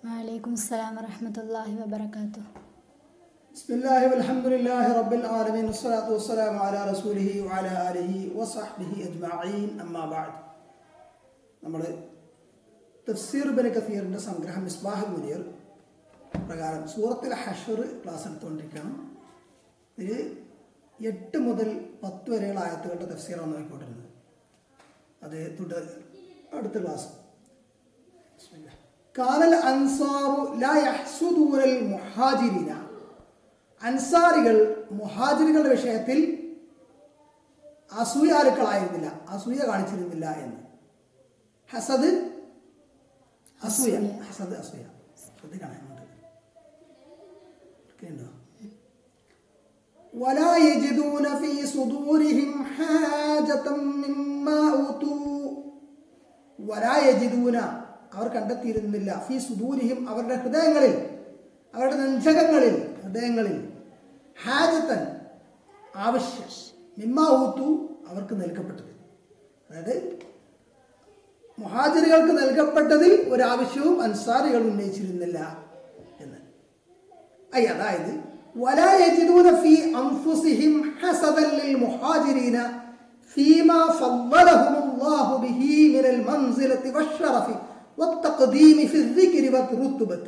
വലൈക്കും അസ്സലാം വറഹമത്തല്ലാഹി വബർക്കാത്തു بسم الله والحمد لله رب العالمين والصلاة والسلام على رسوله وعلى آله وصحبه أجمعين أما بعد നമ്മൾ തഫ്സീർ ബിൻ കസീറിൻ്റെ സംഗ്രഹം മിസ്ബാഹ് മുനിയർ പ്രകാരം സൂറത്തിൽ ഹഷർ ക്ലാസ് എടുത്തുകൊണ്ടിരിക്കുകയാണ് ഇതിൽ എട്ട് മുതൽ പത്ത് വരെയുള്ള ആയത്തുകളുടെ തഫ്സീറാണ് നോക്കിക്കൊണ്ടിരുന്നത് അത് തുടർ അടുത്ത ക്ലാസ് കാലൽ അൻസാറു ലാ യഹ്സുദൂനൽ മുഹാജിരീന അൻസാരികൾ മുഹാജിറുകളുടെ വിഷയത്തിൽ അസൂയാലുക്കളായിരുന്നില്ല അസൂയ കാണിച്ചിരുന്നില്ല എന്ന് ഹസദ് അസൂയ ഹസദ് അസൂയ ശ്രദ്ധിക്കണം അങ്ങോട്ട് കേട്ടോ ولا يجدون في صدورهم حاجة مما أوتوا ولا يجدون അവർ കണ്ടെത്തിയിരുന്നില്ല ഫി സുദൂരിഹിം അവരുടെ ഹൃദയങ്ങളിൽ അവരുടെ നെഞ്ചകങ്ങളിൽ ഹൃദയങ്ങളിൽ ഹാജത്തൻ ആവശ്യം മിമ്മ ഊത്തു അവർക്ക് നൽകപ്പെട്ടത് അതായത് മുഹാജിറുകൾക്ക് നൽകപ്പെട്ടതിൽ ഒരാവശ്യവും അൻസാരികൾ ഉന്നയിച്ചിരുന്നില്ല എന്ന് അയ്യ അതായത് ولا يجدون في أنفسهم حسدا للمهاجرين فيما فضلهم الله به من المنزلة والشرف والتقديم في الذكر والرتبة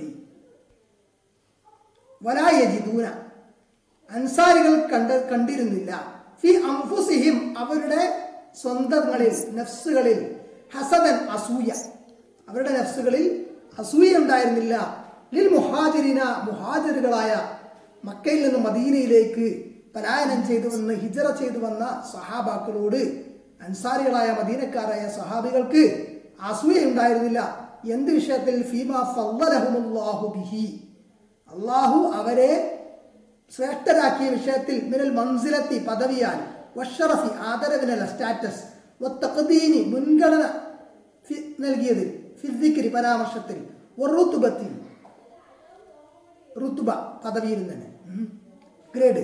ولا يجدون അൻസാരികൾ കണ്ട കണ്ടിരുന്നില്ല ഫി അംഫുസിഹിം അവരുടെ സ്വന്തങ്ങളിൽ നഫ്സുകളിൽ ഹസദൻ അസൂയ അവരുടെ നഫ്സുകളിൽ അസൂയ ഉണ്ടായിരുന്നില്ല ലിൽ മുഹാജിരിന മുഹാജിറുകളായ മക്കയിൽ നിന്ന് മദീനയിലേക്ക് പലായനം ചെയ്തു വന്ന് ഹിജറ ചെയ്തു വന്ന സഹാബാക്കളോട് അൻസാരികളായ മദീനക്കാരായ സഹാബികൾക്ക് അസൂയ ഉണ്ടായിരുന്നില്ല എന്ത് വിഷയത്തിൽ ഫീമ ഫവ്വലഹുമുല്ലാഹു ബിഹി അള്ളാഹു അവരെ ശ്രേഷ്ഠരാക്കിയ വിഷയത്തിൽ മിനൽ മൻസിലത്തി പദവിയാൽ വഷറഫി ആദരവിനല്ല സ്റ്റാറ്റസ് വത്തഖദീനി മുൻഗണന ഫി- നൽകിയതിൽ ഫിസിക്കിരി പരാമർശത്തിൽ റുത്തുബത്തി റുത്തുബ പദവിയിൽ തന്നെ ഉം. ഗ്രേഡ്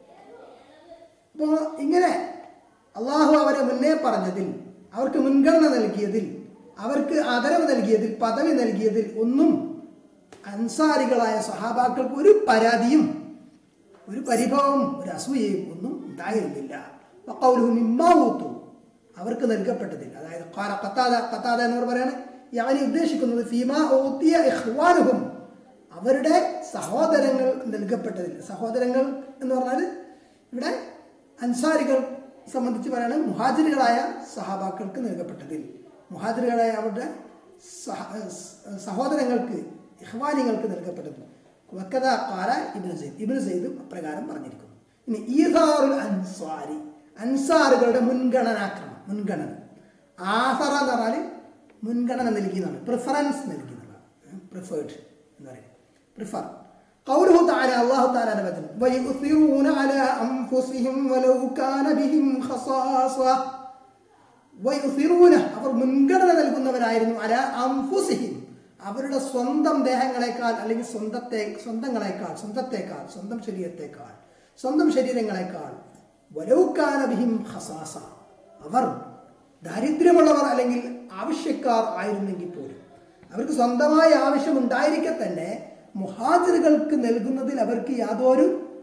അപ്പോൾ ഇങ്ങനെ അള്ളാഹു അവരെ മുന്നേ പറഞ്ഞതിൽ അവർക്ക് മുൻഗണന നൽകിയതിൽ അവർക്ക് ആദരവ് നൽകിയതിൽ പദവി നൽകിയതിൽ ഒന്നും അൻസാരികളായ സഹാബാക്കൾക്ക് ഒരു പരാതിയും ഒരു പരിഭവവും ഒരു അസൂയയും ഒന്നും ഉണ്ടായിരുന്നില്ല വഖൗലുഹു മിമ്മാ ഊത്തു അവർക്ക് നൽകപ്പെട്ടതിൽ അതായത് ഖാല ഖത്താദ ഖത്താദ എന്നവർ പറയാണ് യാനി ഉദ്ദേശിക്കുന്നത് ഫീമാ ഊത്തിയ ഇഖ്വാനുഹും അവരുടെ സഹോദരങ്ങൾ നൽകപ്പെട്ടതിൽ സഹോദരങ്ങൾ എന്ന് പറഞ്ഞാൽ ഇവിടെ അൻസാരികൾ സംബന്ധിച്ച് പറയാണ് മുഹാജിറുകളായ സഹാബാക്കൾക്ക് നൽകപ്പെട്ടതിൽ മുഹാജിറുകളായ അവരുടെ സഹ- സഹോദരങ്ങൾക്ക് ഇഹ്വാനിങ്ങൾക്ക് നൽകപ്പെട്ടത് വക്കത കാല ഇബിന് സെയ്ദ് ഇബിന് സെയ്ദും അപ്രകാരം പറഞ്ഞിരിക്കുന്നു ഇനി ഈസാറുൽ അൻസാരി അൻസാറുകളുടെ മുൻഗണനാക്രമം മുൻഗണന ആസറ എന്ന് പറഞ്ഞാൽ മുൻഗണന നൽകിയെന്നാണ് പ്രിഫറൻസ് നൽകിയെന്നുള്ളതാണ് പ്രിഫേർഡ് എന്ന് പറയുന്നത് പ്രിഫർ قوله تعالى الله تعالى نبتنا ويؤثرون على أنفسهم ولو كان بهم خصاصة വയുസിറൂന അവർ മുൻഗണന നൽകുന്നവരായിരുന്നു അല അംഫുസിഹിം അവരുടെ സ്വന്തം ദേഹങ്ങളെക്കാൾ അല്ലെങ്കിൽ സ്വന്തത്തെ സ്വന്തങ്ങളെക്കാൾ സ്വന്തത്തേക്കാൾ സ്വന്തം ശരീരത്തേക്കാൾ സ്വന്തം ശരീരങ്ങളെക്കാൾ വലൗക്കാനബിഹിം ഹസാസ അവർ ദാരിദ്ര്യമുള്ളവർ അല്ലെങ്കിൽ ആവശ്യക്കാർ ആയിരുന്നെങ്കിൽ പോലും അവർക്ക് സ്വന്തമായ ആവശ്യം ഉണ്ടായിരിക്കെ തന്നെ മുഹാജിറുകൾക്ക് നൽകുന്നതിൽ അവർക്ക് യാതൊരു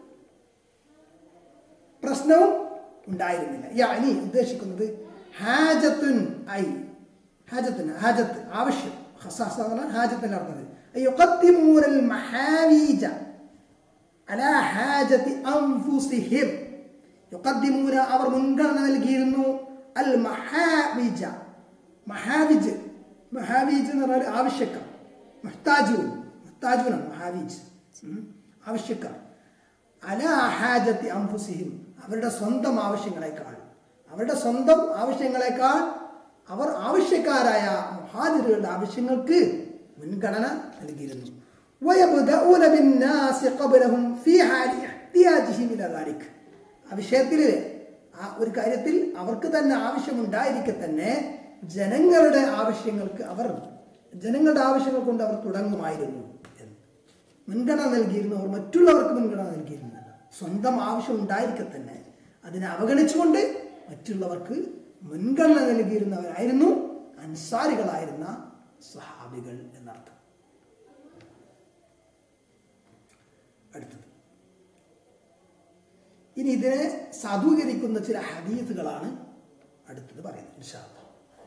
പ്രശ്നവും ഉണ്ടായിരുന്നില്ല യാനി ഉദ്ദേശിക്കുന്നത് ഹാജത്തുൻ ഐ ഹാജത്തുൻ ഹാജത്ത് ആവശ്യം ഖസാസ എന്ന് പറഞ്ഞാൽ ഹാജത്തിന്റെ അർത്ഥം യുഖദ്ദിമൂനൽ മഹാവീജ അലാ ഹാജത്തി അൻഫുസിഹിം യുഖദ്ദിമൂന അവർ മുൻഗണന നൽകിയിരുന്നു അൽ മഹാവിജ മഹാവിജ് മഹാവീജ് എന്ന് പറഞ്ഞാൽ ആവശ്യക്കാർ മുഹ്താജൂൻ മുഹ്താജൂനാണ് മഹാവീജ് ഉം. ആവശ്യക്കാർ അല ഹാജത്തി അംഫുസിഹിം അവരുടെ സ്വന്തം ആവശ്യങ്ങളെക്കാൾ അവരുടെ സ്വന്തം ആവശ്യങ്ങളെക്കാൾ അവർ ആവശ്യക്കാരായ മുഹാജിറുകളുടെ ആവശ്യങ്ങൾക്ക് മുൻഗണന നൽകിയിരുന്നു ويبدأون بالناس قبلهم في حال احتياجهم إلى ذلك ആ വിഷയത്തിൽ ആ ഒരു കാര്യത്തിൽ അവർക്ക് തന്നെ ആവശ്യമുണ്ടായിരിക്കെ തന്നെ ജനങ്ങളുടെ ആവശ്യങ്ങൾക്ക് അവർ ജനങ്ങളുടെ ആവശ്യങ്ങൾ കൊണ്ട് അവർ തുടങ്ങുമായിരുന്നു എന്ന് മുൻഗണന നൽകിയിരുന്നു അവർ മറ്റുള്ളവർക്ക് മുൻഗണന നൽകിയിരുന്നില്ല സ്വന്തം ആവശ്യം ഉണ്ടായിരിക്കെ തന്നെ അതിനെ അവഗണിച്ചുകൊണ്ട് മറ്റുള്ളവർക്ക് മുൻഗണന നൽകിയിരുന്നവരായിരുന്നു അൻസാരികളായിരുന്ന സഹാബികൾ എന്നർത്ഥം ഇനി ഇതിനെ സാധൂകരിക്കുന്ന ചില ഹദീസുകളാണ് അടുത്തത് പറയുന്നത് ഇൻഷാ അല്ലാ.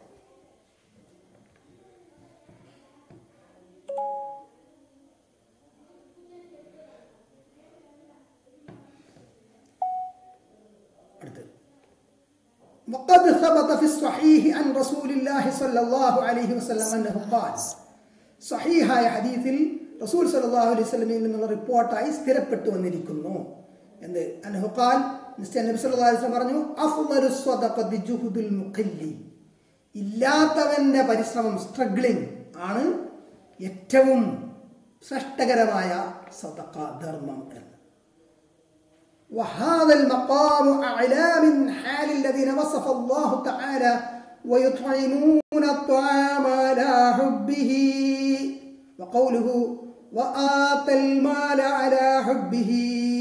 അടുത്തത് وقد ثبت في الصحيح عن رسول الله صلى الله عليه وسلم أنه قال സഹീഹായ ഹദീസിൽ റസൂൽ സല്ലല്ലാഹു അലൈഹി വസല്ലമയിൽ നിന്നുള്ള റിപ്പോർട്ടായി സ്ഥിരപ്പെട്ടു വന്നിരിക്കുന്നു എന്ത് അൻഹുഖാൽ നിശ്ചയ നബി സല്ലല്ലാഹു അലൈഹി വസല്ലം പറഞ്ഞു അഫ്ളലു സ്വദഖതി ജുഹുദുൽ മുഖല്ലി ഇല്ലാത്തവന്റെ പരിശ്രമം സ്ട്രഗ്ലിംഗ് ആണ് ഏറ്റവും ശ്രേഷ്ഠകരമായ സദഖ ധർമ്മം എന്ന് وهذا المقام أعلى من حال الذين وصف الله تعالى ويطعمون الطعام على حبه وقوله وآتى المال على حبه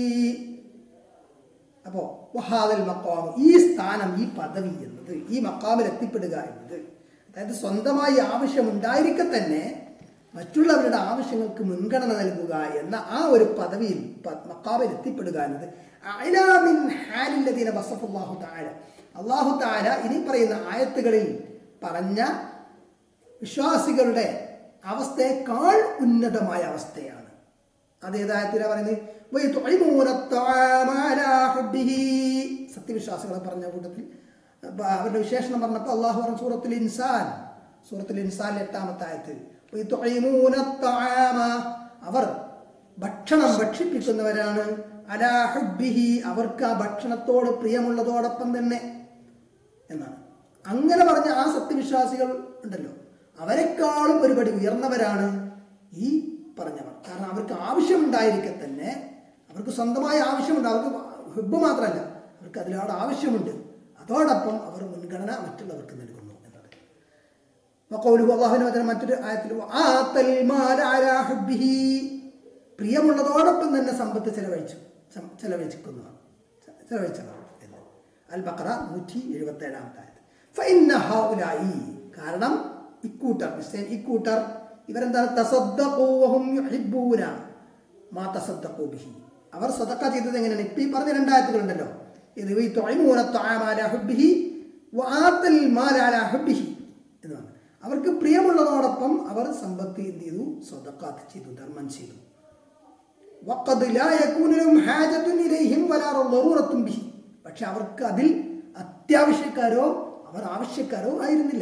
അപ്പോ വഹാദൽ മക്കാം ഈ സ്ഥാനം ഈ പദവി എന്നത് ഈ മക്കാമിൽ എത്തിപ്പെടുക എന്നത് അതായത് സ്വന്തമായി ആവശ്യമുണ്ടായിരിക്കെ തന്നെ മറ്റുള്ളവരുടെ ആവശ്യങ്ങൾക്ക് മുൻഗണന നൽകുക എന്ന ആ ഒരു പദവിയിൽ പ- മക്കാമിൽ എത്തിപ്പെടുക എന്നത് അഅ്ലാമിൻ ഹാലില്ലദീന വസഫല്ലാഹു തആല അള്ളാഹു താല ഇനി പറയുന്ന ആയത്തുകളിൽ പറഞ്ഞ വിശ്വാസികളുടെ അവസ്ഥയേക്കാൾ ഉന്നതമായ അവസ്ഥയാണ് അതേതായത്തിലാ പറയുന്നത് വയതുഇമൂന അത്ത്വാമ അലാ ഹുബ്ബിഹി. സത്യവിശ്വാസികളെ പറഞ്ഞ കൂട്ടത്തിൽ അപ്പൊ അവരുടെ വിശേഷണം പറഞ്ഞപ്പോൾ അള്ളാഹു പറഞ്ഞു സൂറത്തുൽ ഇൻസാൻ സൂറത്തുൽ ഇൻസാൻ എട്ടാമത്തെ ആയത്ത് വയതുഇമൂന അത്ത്വാമ. അവർ ഭക്ഷണം ഭക്ഷിപ്പിക്കുന്നവരാണ് അലാ ഹുബ്ബിഹി അവർക്ക് ആ ഭക്ഷണത്തോട് പ്രിയമുള്ളതോടൊപ്പം തന്നെ എന്നാണ് അങ്ങനെ പറഞ്ഞ ആ സത്യവിശ്വാസികൾ ഉണ്ടല്ലോ അവരെക്കാളും ഒരുപടി ഉയർന്നവരാണ് ഈ പറഞ്ഞവർ കാരണം അവർക്ക് ആവശ്യമുണ്ടായിരിക്കെ തന്നെ അവർക്ക് സ്വന്തമായ ആവശ്യമുണ്ട് അവർക്ക് ഹെബ് മാത്രമല്ല അവർക്ക് അതിലൂടെ ആവശ്യമുണ്ട് അതോടൊപ്പം അവർ മുൻഗണന മറ്റുള്ളവർക്ക് നൽകുന്നു എന്നത് വഖൗലുഹു അല്ലാഹുവിന്റെ വചനം മറ്റൊരു ആയത്തിൽ വആത്തൽ മാല അലാ ഹുബ്ബിഹി പ്രിയമുള്ളതോടൊപ്പം തന്നെ സമ്പത്ത് ചെലവഴിച്ചു സം- ചെലവഴിക്കുന്നതാണ് ചെ- ചെലവഴിച്ചതാണ് എന്ന് അൽ ബഖറ നൂറ്റി എഴുപത്തി ഏഴാമത്തെ ആയത് ഫഇന്ന ഹൗലായി കാരണം ഇക്കൂട്ടർ നിശ്ചയം ഇക്കൂട്ടർ ഇവരെന്താണ് തസദ്ദഖൂ വഹും യുഹിബ്ബൂന മാ തസദ്ദഖൂ ബിഹി അവർ സദക്ക ചെയ്തത് എങ്ങനെയാണ് ഇപ്പൊ ഈ പറഞ്ഞ രണ്ടായത്തുകളുണ്ടല്ലോ ഇത് ഈ തൊഴിമൂന ത്വാമാല ഹുബ്ബിഹി വആത്തൽ മാല അലാ ഹുബ്ബിഹി എന്നാണ് അവർക്ക് പ്രിയമുള്ളതോടൊപ്പം അവർ സമ്പത്ത് എന്ത് ചെയ്തു സ്വതക്കാത്ത് ചെയ്തു ധർമ്മം ചെയ്തു وقد لا يكون لهم حاجة إليهم ولا ضرورة به പക്ഷെ അവർക്ക് അതിൽ അത്യാവശ്യക്കാരോ അവർ ആവശ്യക്കാരോ ആയിരുന്നില്ല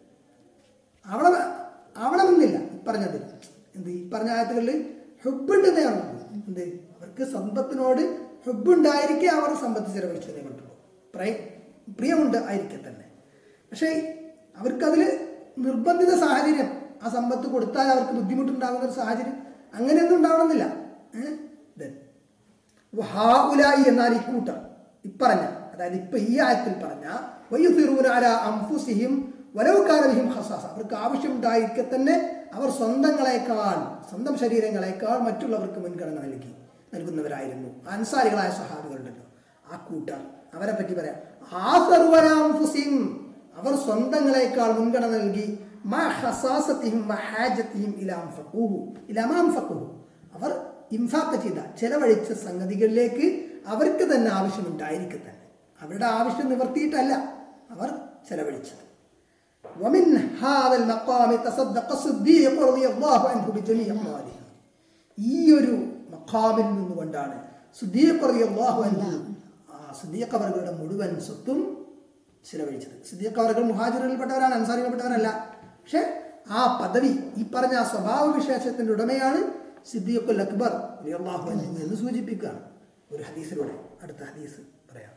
ആവണം ആവണമെന്നില്ല ഈ പറഞ്ഞത് എന്ത് ഈ പറഞ്ഞ ആയത്തുകളിൽ ഹുബുണ്ടെന്നാണ് എന്ത് അവർക്ക് സമ്പത്തിനോട് ഹുബുണ്ടായിരിക്കെ അവർ സമ്പത്ത് ചെലവഴിച്ചതേ പറ്റുള്ളൂ പ്രയ പ്രിയമുണ്ട് ആയിരിക്കെ തന്നെ പക്ഷേ അവർക്കതിൽ നിർബന്ധിത സാഹചര്യം ആ സമ്പത്ത് കൊടുത്താൽ അവർക്ക് ബുദ്ധിമുട്ടുണ്ടാകുന്ന ഒരു സാഹചര്യം അങ്ങനെയൊന്നും ഉണ്ടാവണമെന്നില്ല ഏഹ്? Then, വഹാഉലായി എന്നാൽ ഈ കൂട്ടർ ഇപ്പറഞ്ഞ അതായത് ഇപ്പൊ ഈ ആയത്തിൽ പറഞ്ഞ വയ്യുസിറൂന അലാ അംഫുസിഹിം വലവുകാലഹിം ഹസാസ അവർക്ക് ആവശ്യമുണ്ടായിരിക്കെ തന്നെ അവർ സ്വന്തങ്ങളെക്കാൾ സ്വന്തം ശരീരങ്ങളെക്കാൾ മറ്റുള്ളവർക്ക് മുൻഗണന നൽകി നൽകുന്നവരായിരുന്നു അൻസാരികളായ സഹാബികളുണ്ടല്ലോ ആ കൂട്ടർ അവരെ പറ്റി പറയാം ആസറുവലാംഫുസിഹിം അവർ സ്വന്തങ്ങളെക്കാൾ മുൻഗണന നൽകി മാ ഹസാസത്തിഹിം വഹാജത്തിഹിം ഇലാം ഫഖൂഹു ഇലാമാം ഫഖൂഹു അവർ ഇൻഫാക്ക് ചെയ്ത ചെലവഴിച്ച സംഗതികളിലേക്ക് അവർക്ക് തന്നെ ആവശ്യമുണ്ടായിരിക്കെ തന്നെ അവരുടെ ആവശ്യം നിവർത്തിയിട്ടല്ല അവർ ചെലവഴിച്ചത് ومن هذا المقام تصدق الصديق رضي الله عنه بجميع أمواله ഈ ഒരു മഖാമിൽ നിന്നുകൊണ്ടാണ് സുദ്ദീഖ് റളിയല്ലാഹു അൻഹു ആ സുദ്ദീഖ് അവരുടെ മുഴുവൻ സ്വത്തും ചിലവഴിച്ചത് സുദ്ദീഖ് അവர்கள் മുഹാജിറിൽപ്പെട്ടവരാണ് അൻസാരിൽപ്പെട്ടവരല്ല പക്ഷെ ആ പദവി ഈ പറഞ്ഞ ആ സ്വഭാവ വിശേഷത്തിന്റെ ഉടമയാണ് സിദ്ദീഖുൽ അക്ബർ റളിയല്ലാഹു അൻഹു എന്ന് സൂചിപ്പിക്കുകയാണ് ഒരു ഹദീസിലൂടെ അടുത്ത ഹദീസ് പറയാം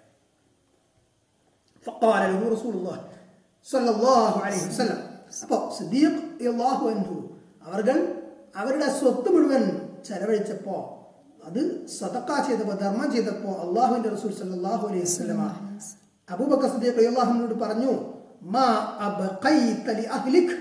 فقال له رسول الله صلى الله عليه وسلم അപ്പോൾ സിദ്ദീഖ് റളിയല്ലാഹു അൻഹു അവർ അവരുടെ സ്വത്ത് മുഴുവൻ ചെലവഴിച്ചപ്പോൾ അത് സദക്ക ചെയ്തപ്പോൾ ധർമ്മം ചെയ്തപ്പോൾ അള്ളാഹുവിന്റെ റസൂൽ സല്ലല്ലാഹു അലൈഹി വസല്ലമ അബൂബക്കർ സിദ്ദീഖ് റളിയല്ലാഹുവിനോട് പറഞ്ഞു മാ അബ്ഖൈത ലി അഹ്ലിക്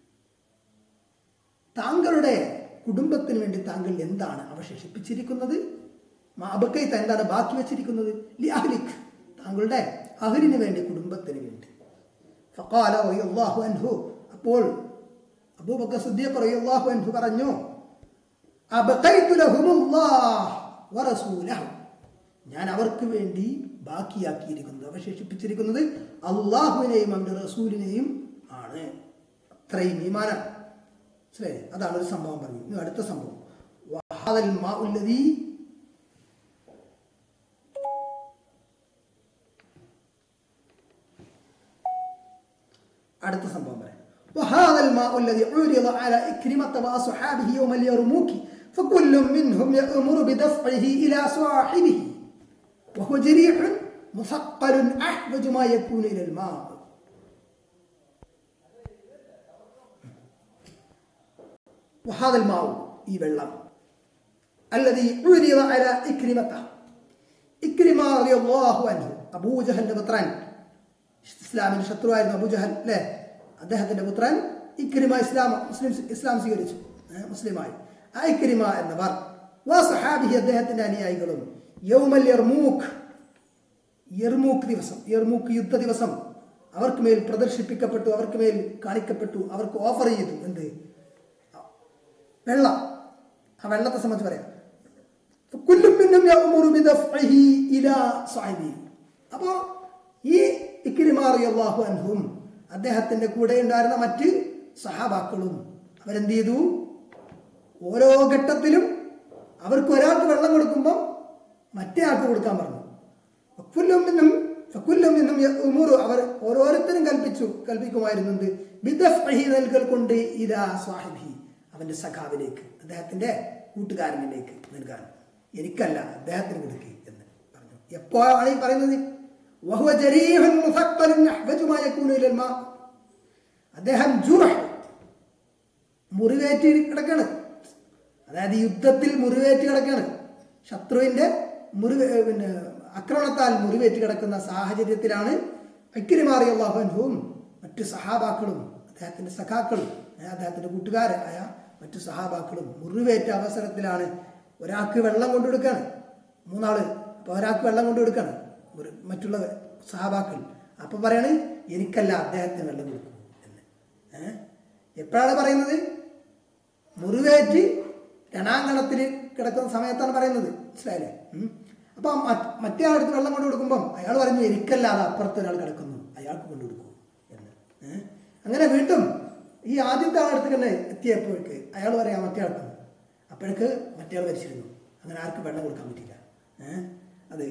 താങ്കളുടെ കുടുംബത്തിന് വേണ്ടി താങ്കൾ എന്താണ് അവശേഷിപ്പിച്ചിരിക്കുന്നത് മാ അബ്ഖൈത എന്താണ് ബാക്കി വെച്ചിരിക്കുന്നത് ലി അഹ്ലിക് താങ്കളുടെ അഹ്ലിന് വേണ്ടി കുടുംബത്തിന് വേണ്ടി ഫഖാല റളിയല്ലാഹു അൻഹു അപ്പോൾ അബൂബക്കർ സിദ്ദീഖ് റളിയല്ലാഹു അൻഹു പറഞ്ഞു അബ്ഖൈതു ലഹുമുല്ലാഹ് വറസൂലഹു ഞാൻ അവർക്ക് വേണ്ടി ബാക്കിയാക്കിയിരിക്കുന്നത് അവശേഷിപ്പിച്ചിരിക്കുന്നത് അള്ളാഹുവിനെയും അവന്റെ റസൂലിനെയും ആണ് അത്രയും ഈമാന മനസ്സിലായി അതാണ് ഒരു സംഭവം പറഞ്ഞു ഇനി അടുത്ത സംഭവം വഹാദൽ മാഉല്ലദീ അടുത്ത സംഭവം പറയാം وهذا الماء الذي عرض على إكرمة وأصحابه يوم اليرموك فكل منهم يأمر بدفعه إلى صاحبه وهو جريح مثقل أحوج ما يكون إلى الماء وهذا الماء ഈ വെള്ളം الذي عرض على إكرمة ഇക്രിമ റളിയല്ലാഹു അൻഹു അബൂജഹലിന്റെ പുത്രൻ ഇസ്ലാമിന്റെ ശത്രുവായിരുന്നു അബൂജഹൽ അല്ലേ അദ്ദേഹത്തിന്റെ പുത്രൻ ഇക്രിമ ഇസ്ലാം മുസ്ലിം ഇസ്ലാം സ്വീകരിച്ചു ഏ, മുസ്ലിമായി ആ ഇക്രിമ എന്നവർ വാ സഹാബിഹി അദ്ദേഹത്തിന്റെ അനുയായികളും യൗമൽ യർമൂഖ് യർമൂക്ക് ദിവസം യർമൂക്ക് യുദ്ധ ദിവസം അവർക്ക് മേൽ പ്രദർശിപ്പിക്കപ്പെട്ടു അവർക്ക് മേൽ കാണിക്കപ്പെട്ടു അവർക്ക് ഓഫർ ചെയ്തു എന്ത് വെള്ളം ആ വെള്ളത്തെ സംബന്ധിച്ച് പറയാം കുല്ലും മിന്നും യഅ്മുറു ബിദഫ്ഇഹി ഇലാ സാഹിബി അപ്പോൾ ഈ ഇക്രിമാറിയല്ലാഹു അൻഹും അദ്ദേഹത്തിന്റെ കൂടെ ഉണ്ടായിരുന്ന മറ്റ് സഹാബാക്കളും അവരെന്ത് ചെയ്തു ഓരോ ഘട്ടത്തിലും അവർക്ക് ഒരാൾക്ക് വെള്ളം കൊടുക്കുമ്പോൾ മറ്റേ ആൾക്ക് കൊടുക്കാൻ പറഞ്ഞു ഫക്കുല്ലും മിന്നും ഫക്കുല്ലും മിന്നും യഅ്മുറു അവർ ഓരോരുത്തരും കൽപ്പിച്ചു കൽപ്പിക്കുമായിരുന്നുണ്ട് ബിദഫ്ഇഹി നൽകൽ കൊണ്ട് ഇലാ സാഹിബി അവന്റെ സഖാവിലേക്ക് അദ്ദേഹത്തിന്റെ കൂട്ടുകാരനിലേക്ക് നൽകാൻ എനിക്കല്ല അദ്ദേഹത്തിന് കൊടുക്കുക എന്ന് പറഞ്ഞു എപ്പോഴാണ് ഈ പറയുന്നത് വഹുവ ജരീഹുൻ മുഫക്കലുൻ അഹ്വജു മാ യകൂനു ഇലൽ മാ. അദ്ദേഹം ജുറഹ് മുറിവേറ്റ് കിടക്കാണ് അതായത് യുദ്ധത്തിൽ മുറിവേറ്റ് കിടക്കാണ് ശത്രുവിന്റെ മുറിവേ പിന്നെ ആക്രമണത്താൽ മുറിവേറ്റ് കിടക്കുന്ന സാഹചര്യത്തിലാണ് അക്കിരിമാറിയ അള്ളാഹുവും മറ്റു സഹാബാക്കളും അദ്ദേഹത്തിന്റെ സഖാക്കളും ഏ, അദ്ദേഹത്തിന്റെ കൂട്ടുകാരായ മറ്റു സഹാബാക്കളും മുറിവേറ്റ അവസരത്തിലാണ് ഒരാൾക്ക് വെള്ളം കൊണ്ടുകൊടുക്കാണ് മൂന്നാള് അപ്പൊ ഒരാൾക്ക് വെള്ളം കൊണ്ടുകൊടുക്കാണ് ഒരു മറ്റുള്ള സഹാബാക്കൾ അപ്പൊ പറയാണ് എനിക്കല്ല അദ്ദേഹത്തിന് വെള്ളം കൊടുക്കും എന്ന് ഏഹ് എപ്പോഴാണ് പറയുന്നത് മുറിവേറ്റ് രണാങ്കണത്തിൽ കിടക്കുന്ന സമയത്താണ് പറയുന്നത് മനസ്സിലായില്ലേ ഉം. അപ്പൊ മറ്റ് മറ്റേ ആളടുത്ത് വെള്ളം കൊണ്ടു കൊടുക്കുമ്പം അയാൾ പറഞ്ഞു എനിക്കല്ലാതെ അപ്പുറത്ത് ഒരാൾ കിടക്കുന്നു അയാൾക്ക് കൊണ്ടു കൊടുക്കൂ എന്ന് ഏഹ്? അങ്ങനെ വീണ്ടും ഈ ആദ്യത്തെ ആളടുത്ത് തന്നെ എത്തിയപ്പോഴേക്ക് അയാൾ പറയാം മറ്റേ ആൾക്ക് അപ്പോഴേക്ക് മറ്റേ ആൾ മരിച്ചിരുന്നു അങ്ങനെ ആർക്കും വെള്ളം കൊടുക്കാൻ പറ്റില്ല ഏഹ് അത്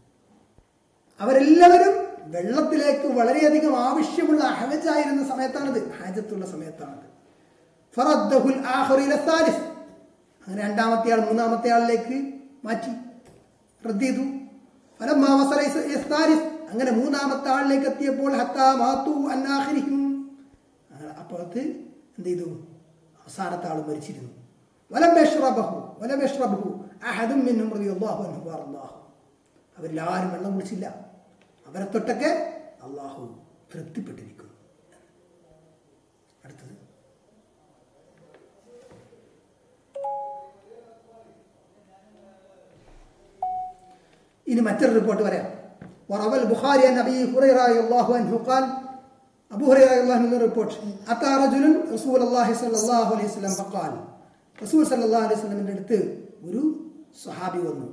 അവരെല്ലാവരും വെള്ളത്തിലേക്ക് വളരെയധികം ആവശ്യമുള്ള അഹജായിരുന്ന സമയത്താണത് ഹാജത്തുള്ള സമയത്താണത് ഫറദ്ദഹുൽ ആഖിറു ഇല സാലിസ്. അങ്ങനെ രണ്ടാമത്തെ ആൾ മൂന്നാമത്തെ ആളിലേക്ക് മാറ്റി റദ്ദ് ചെയ്തു ഫലമ്മാ വസല ഇസ് ഇസ് സാലിസ്. അങ്ങനെ മൂന്നാമത്തെ ആളിലേക്ക് എത്തിയപ്പോൾ ഹത്താ മാത്തു അൻ ആഖിരിഹിം. അങ്ങനെ അപ്പോഴത്ത് എന്ത് ചെയ്തു അവസാനത്തെ ആൾ മരിച്ചിരുന്നു വലം യഷ്റബഹു വലം യഷ്റബഹു അഹദും മിൻഹും റളിയല്ലാഹു അൻഹു വറല്ലാഹു അവരിൽ ആരും വെള്ളം കുടിച്ചില്ല അവരെ തൊട്ടൊക്കെ അള്ളാഹു തൃപ്തിപ്പെട്ടിരിക്കുന്നു അടുത്തത് ഇനി മറ്റൊരു റിപ്പോർട്ട് പറയാം وروى البخاري عن ابي هريره رضي الله عنه قال ابو هريره رضي الله عنه ريبورت اتى رجل رسول الله صلى الله عليه وسلم فقال റസൂൽ സല്ലല്ലാഹു അലൈഹി വസല്ലമിന്റെ അടുത്ത് ഒരു സ്വഹാബി വന്നു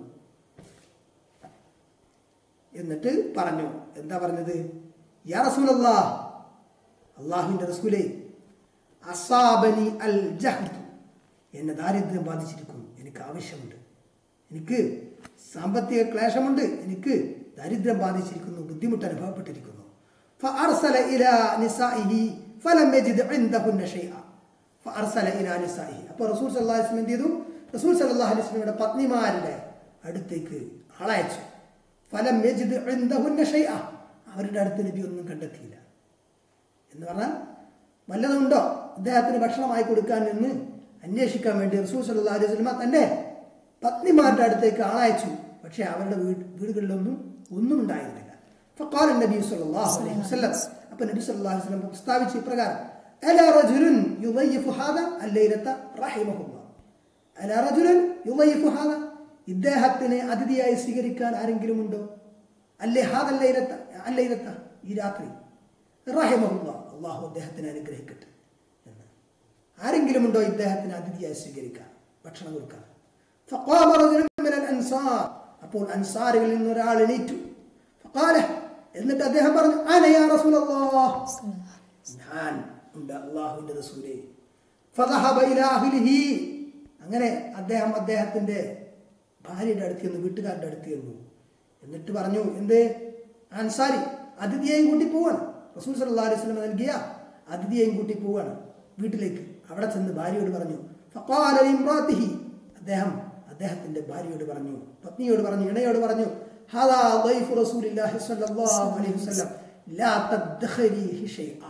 എന്നിട്ട് പറഞ്ഞു എന്താ പറഞ്ഞത് യാ റസൂലല്ലാ അള്ളാഹുവിന്റെ റസൂലേ അസാബനി അൽ ജഹ്ദ് എന്നെ ദാരിദ്ര്യം ബാധിച്ചിരിക്കുന്നു എനിക്ക് ആവശ്യമുണ്ട് എനിക്ക് സാമ്പത്തിക ക്ലേശമുണ്ട് എനിക്ക് ദാരിദ്ര്യം ബാധിച്ചിരിക്കുന്നു ബുദ്ധിമുട്ട് അനുഭവപ്പെട്ടിരിക്കുന്നു فأرسل إلى نسائه فلم يجد عندهن شيئا فأرسل إلى نسائه അപ്പോൾ റസൂൽ സല്ലല്ലാഹു അലൈഹി വസല്ലം എന്ത് ചെയ്തു റസൂൽ സല്ലല്ലാഹു അലൈഹി വസല്ലമയുടെ പത്നിമാരുടെ അടുത്തേക്ക് ആളയച്ചു ഫലം യജിദ് ഇൻദഹുന്ന ഷൈഅ അവരുടെ അടുത്ത് നബി ഒന്നും കണ്ടെത്തിയില്ല എന്ന് പറഞ്ഞാൽ വല്ലതുണ്ടോ ഇദ്ദേഹത്തിന് ഭക്ഷണമായി കൊടുക്കാൻ എന്ന് അന്വേഷിക്കാൻ വേണ്ടി റസൂൽ സല്ലല്ലാഹു അലൈഹി വസല്ലമ തന്റെ പത്നിമാരുടെ അടുത്തേക്ക് ആളയച്ചു പക്ഷേ അവരുടെ വീട് വീടുകളിലൊന്നും ഒന്നും ഉണ്ടായിരുന്നില്ല فقال النبي صلى الله عليه وسلم അപ്പോൾ നബി സല്ലല്ലാഹു അലൈഹി വസല്ലം പ്രസ്താവിച്ചു ഇപ്രകാരം അലാ റജുലുൻ യുളയ്യിഫു ഹാദാ അല്ലൈലത റഹിമഹുല്ലാഹ് അലാ റജുലുൻ യുളയ്യിഫു ഹാദാ ഇദ്ദേഹത്തിനെ അതിഥിയായി സ്വീകരിക്കാൻ ആരെങ്കിലും ഉണ്ടോ അല്ലേ ഹാദല്ലൈലത്ത അല്ലൈലത്ത ഈ രാത്രി റഹിമഹുല്ലാഹ് അള്ളാഹു അദ്ദേഹത്തിനെ അനുഗ്രഹിക്കട്ടെ എന്ന് ആരെങ്കിലും ഉണ്ടോ ഇദ്ദേഹത്തിന് അതിഥിയായി സ്വീകരിക്കാൻ ഭക്ഷണം കൊടുക്കാൻ فقام رجل من الأنصار അപ്പോൾ അൻസാറുകളിൽ നിന്ന് ഒരാൾ എണീറ്റു ഫഖാല എന്നിട്ട് അദ്ദേഹം പറഞ്ഞു "അന യാ റസൂലല്ലാഹ് ഞാൻ ഉണ്ട് അള്ളാഹുവിന്റെ റസൂലേ ഫദഹബ ഇലാ അഹ്ലിഹി അങ്ങനെ അദ്ദേഹം അദ്ദേഹത്തിന്റെ ഭാര്യയുടെ അടുത്ത് ചെന്നു വീട്ടുകാരുടെ അടുത്ത് ചെന്നു എന്നിട്ട് പറഞ്ഞു എന്ത് അൻസാരി അതിഥിയെയും കൂട്ടി പോവാണ് റസൂൽ സല്ലല്ലാഹു അലൈഹി വസല്ലം നൽകിയ അതിഥിയെയും കൂട്ടി പോവാണ് വീട്ടിലേക്ക് അവിടെ ചെന്ന് ഭാര്യയോട് പറഞ്ഞു ഫഖാല ലിംറാത്തിഹി അദ്ദേഹം അദ്ദേഹത്തിന്റെ ഭാര്യയോട് പറഞ്ഞു പത്നിയോട് പറഞ്ഞു ഇണയോട് പറഞ്ഞു ഹാദാ ളൈഫു റസൂലില്ലാഹി സ്വല്ലല്ലാഹു അലൈഹി വസല്ലം ലാ തദ്ഖരീഹി ഷൈഅ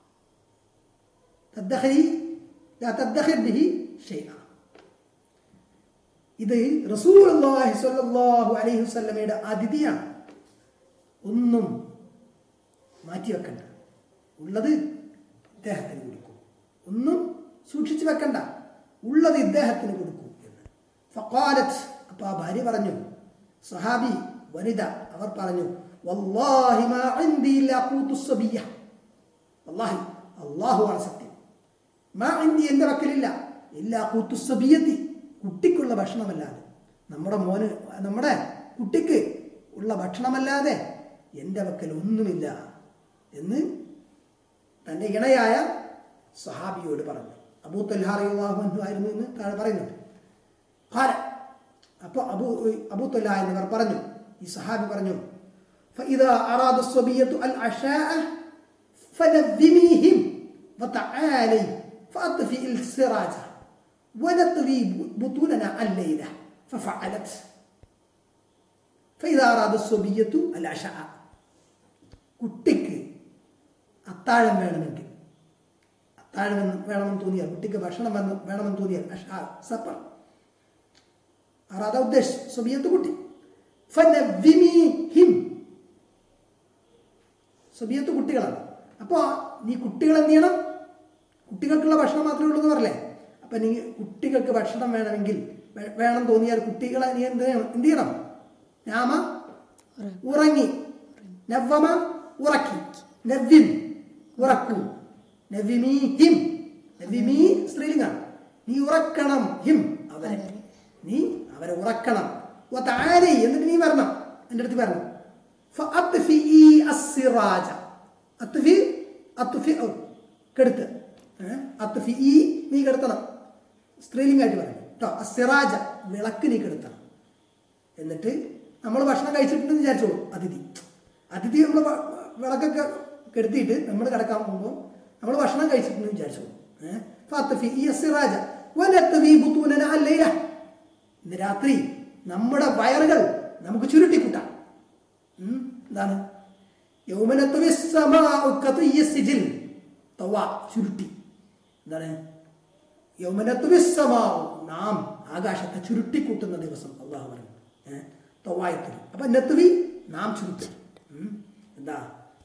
തദ്ഖരി ലാ തദ്ഖർ ബിഹി ഷൈഅ ഇത് റസൂലുള്ളാഹി സ്വല്ലല്ലാഹു അലൈഹി വസല്ലമയുടെ അതിഥിയാണ് ഒന്നും മാറ്റി വെക്കണ്ട ഉള്ളത് ഇദ്ദേഹത്തിന് കൊടുക്കൂ ഒന്നും സൂക്ഷിച്ചു വെക്കണ്ട ഉള്ളത് ഇദ്ദേഹത്തിന് കൊടുക്കൂ എന്ന് ഫഖാലത്ത് അപ്പൊ ആ ഭാര്യ പറഞ്ഞു സഹാബി വനിത അവർ പറഞ്ഞു വല്ലാഹി മാ ഇൻദി ഇല്ലാ ഖൂതു സബിയ്യ വല്ലാഹി അല്ലാഹുവാണ് സത്യം മാ ഇൻദി എൻ്റെ വക്കലില്ല ഇല്ലാ ഖൂതു സബിയ്യത്തി കുട്ടിക്കുള്ള ഭക്ഷണമല്ലാതെ നമ്മുടെ മോന് നമ്മുടെ കുട്ടിക്ക് ഉള്ള ഭക്ഷണമല്ലാതെ എൻ്റെ വക്കൽ ഒന്നുമില്ല എന്ന് തൻ്റെ ഇണയായ സഹാബിയോട് പറഞ്ഞു അബൂ തൊല്ലാഹു ആയിരുന്നു എന്ന് താഴെ പറയുന്നുണ്ട് ഖാല അപ്പോൾ അബൂ അബൂ തൊല്ല എന്നിവർ പറഞ്ഞു ഈ സഹാബി പറഞ്ഞു فإذا أراد الصبية العشاء فنذميهم وتعالي فأطفئ السراج ونطوي بطوننا الليلة ففعلت فإذا أراد الصبية العشاء കുട്ടിക്ക് അത്താഴം വേണമെങ്കിൽ അത്താഴം എന്ന് വേണമെന്ന് തോന്നിയാൽ കുട്ടിക്ക് ഭക്ഷണം വന്ന് വേണമെന്ന് തോന്നിയാൽ അഷാ സപ്പർ ആറാത ഉദ്ദേശം സുബിയത്ത് കുട്ടി ഫനവ്വിമീഹിം. സുബിയത്ത് കുട്ടികളാണ് അപ്പോൾ നീ കുട്ടികൾ എന്ത് ചെയ്യണം കുട്ടികൾക്കുള്ള ഭക്ഷണം മാത്രമേ ഉള്ളൂ എന്ന് പറയല്ലേ അപ്പം നീ കുട്ടികൾക്ക് ഭക്ഷണം വേണമെങ്കിൽ വേ- വേണം തോന്നിയാൽ കുട്ടികളെ നീ എന്ത് ചെയ്യണം എന്ത് ചെയ്യണം രാമ ഉറങ്ങി നവ്വമ ഉറക്കി നവ്വിം ഉറക്കൂ നവ്വിമീ ഹിം നവ്വിമീ സ്ത്രീലിംഗാണ് നീ ഉറക്കണം ഹിം അവരെ നീ അവരെ ഉറക്കണം വതആലി എന്നിട്ട് നീ വരണം എൻ്റെ അടുത്ത് വരണം ഫഅത്ഫിഇ അസ്സിറാജ അത്ഫി അത്ഫി കെടുത്ത് ഏ? അത്ഫിഇ നീ കെടുത്തണം സ്ത്രീലിംഗായിട്ട് പറയും കേട്ടോ അസ്സിറാജ വിളക്ക് നീ കെടുത്തണം എന്നിട്ട് നമ്മൾ ഭക്ഷണം കഴിച്ചിട്ടുണ്ടെന്ന് വിചാരിച്ചോളൂ അതിഥി അതിഥി നമ്മൾ വിളക്കൊക്കെ കെടുത്തിയിട്ട് നമ്മൾ കിടക്കാൻ പോകുമ്പോൾ നമ്മൾ ഭക്ഷണം കഴിച്ചിട്ടുണ്ടെന്ന് വിചാരിച്ചോളൂ ഏഹ് ഫാത്തഫി ഈ സിറാജ വലത്തവി ബുത്തൂനന അല്ലയില ഇന്ന് രാത്രി നമ്മുടെ വയറുകൾ നമുക്ക് ചുരുട്ടിക്കൂട്ടാം ഉം, എന്താണ് യൗമനത്വി സമാഉ കതിയ്യ സിജിൽ തവ ചുരുട്ടി എന്താണ് യൗമനത്വി സമാഉ നാം ആകാശത്തെ ചുരുട്ടിക്കൂട്ടുന്ന ദിവസം അള്ളാഹു പറഞ്ഞു ഏഹ് തവായത്തിൽ അപ്പൊ നത്വി നാം ചുരുട്ടി ഉം, എന്താ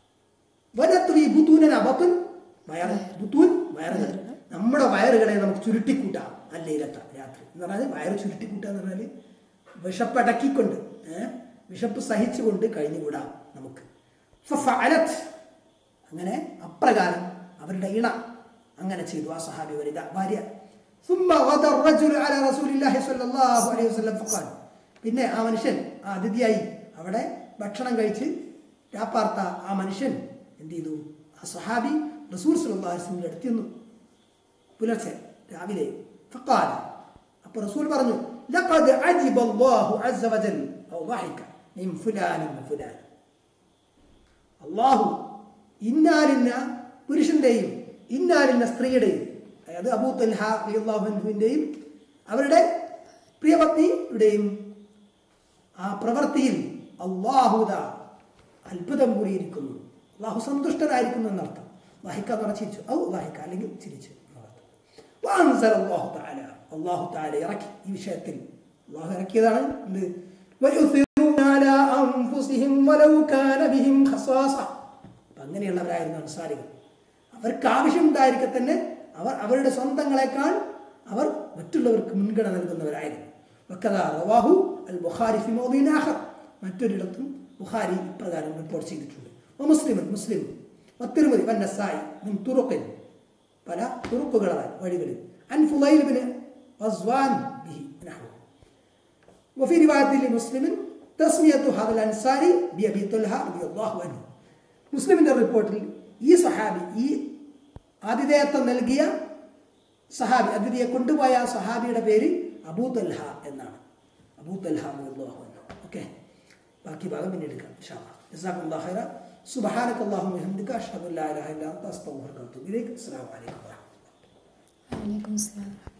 വനത്വി ബുത്തൂനന ബത്തുൻ വയറ് ബുത്തൂൻ വയറുകൾ നമ്മുടെ വയറുകളെ നമുക്ക് ചുരുട്ടിക്കൂട്ടാം അല്ലയിലത്ത രാത്രി എന്ന് പറഞ്ഞാൽ വയറ് ചുരുട്ടിക്കൂട്ടുക എന്ന് പറഞ്ഞാൽ വിഷപ്പടക്കിക്കൊണ്ട് ഏഹ് വിഷപ്പ് സഹിച്ചുകൊണ്ട് കഴിഞ്ഞുകൂടാം നമുക്ക് ഫഫഅലത്. അങ്ങനെ അപ്രകാരം അവരുടെ ഇണ അങ്ങനെ ചെയ്തു ആ സഹാബി വനിത ഭാര്യ ثم غدا الرجل على رسول الله صلى الله عليه وسلم فقال പിന്നെ ആ മനുഷ്യൻ ആ അതിഥിയായി അവിടെ ഭക്ഷണം കഴിച്ച് രാപ്പാർത്ത ആ മനുഷ്യൻ എന്ത് ചെയ്തു ആ സഹാബി റസൂൽ സല്ലല്ലാഹു അലൈഹി വസല്ലം അടുത്ത് ചെന്നു പുലർച്ചെ രാവിലെ ഫഖാല അപ്പോൾ റസൂൽ പറഞ്ഞു ലഖദ് അജിബ അല്ലാഹു അസ്സ വജൽ ഔ ضحك മിൻ ഫുലാൻ ഫുലാൻ അള്ളാഹു ഇന്നാലിന്ന പുരുഷന്റെയും ഇന്നാലിന്ന സ്ത്രീയുടെയും അതായത് അബൂ തൽഹ അള്ളാഹുവിൻ്റെയും അവരുടെ പ്രിയപത്നിയുടെയും ആ പ്രവൃത്തിയിൽ അള്ളാഹുദ അത്ഭുതം കൂടിയിരിക്കുന്നു അള്ളാഹു സന്തുഷ്ടനായിരിക്കുന്നു എന്നർത്ഥം വാഹിക്ക എന്ന് പറഞ്ഞാൽ ചിരിച്ചു ഔ വാഹിക്ക അല്ലെങ്കിൽ ചിരിച്ചു എന്നർത്ഥം വാൻസൽ അല്ലാഹു തആല അല്ലാഹു തആല ഇറക്കി ഈ വിഷയത്തിൽ അല്ലാഹു ഇറക്കിയതാണ് എന്ത് വയുസിറൂന അലാ അൻഫുസിഹിം വലൗ കാന ബിഹിം ഖസാസ അപ്പം അങ്ങനെയുള്ളവരായിരുന്നു അൻസാരികൾ അവർക്ക് ആവശ്യമുണ്ടായിരിക്കെ തന്നെ അവർ അവരുടെ സ്വന്തങ്ങളെക്കാൾ അവർ മറ്റുള്ളവർക്ക് മുൻഗണന നൽകുന്നവരായിരുന്നു വക്കദാ റവാഹു അൽ ബുഖാരി ഫി മൗദിൻ ആഖർ മറ്റൊരിടത്തും ബുഖാരി ഇപ്രകാരം റിപ്പോർട്ട് ചെയ്തിട്ടുണ്ട് മുസ്ലിമൻ മുസ്ലിം വത്തിരുമതി വന്നസായി മിൻ തുറുഖിൻ പല തുറുക്കുകളായി വഴികളിൽ അൻ ഫുലൈൽ ബിൻ റസ്വാൻ ബിഹി നഹ്വ وفي رواية لمسلم തസ്മിയത്തു ഹാദൽ അൻസാരി ബി അബി തുൽഹ റളിയല്ലാഹു അൻഹു മുസ്ലിമിന്റെ റിപ്പോർട്ടിൽ ഈ സഹാബി ഈ ആതിഥേയത്വം നൽകിയ സഹാബി അതിഥിയെ കൊണ്ടുപോയ ആ സഹാബിയുടെ പേര് അബൂ തൽഹ എന്നാണ് അബൂ തൽഹ റളിയല്ലാഹു അൻഹു ഓക്കെ ബാക്കി ഭാഗം പിന്നീട് എടുക്കാം ഇൻഷാ അല്ലാഹ് ജസാക്കുല്ലാഹു ഖൈറ സുബ്ഹാനക അല്ലാഹുമ്മ വബിഹംദിക അഷ്ഹദു അൻ ലാ ഇലാഹ ഇല്ല അൻത അസ്തഗ്ഫിറുക വ അത്തൂബു ഇലൈക് അസ്സലാമു അലൈക്കും വറഹ്മത്തുള്ളാഹി വലൈക്കും സ്ലാം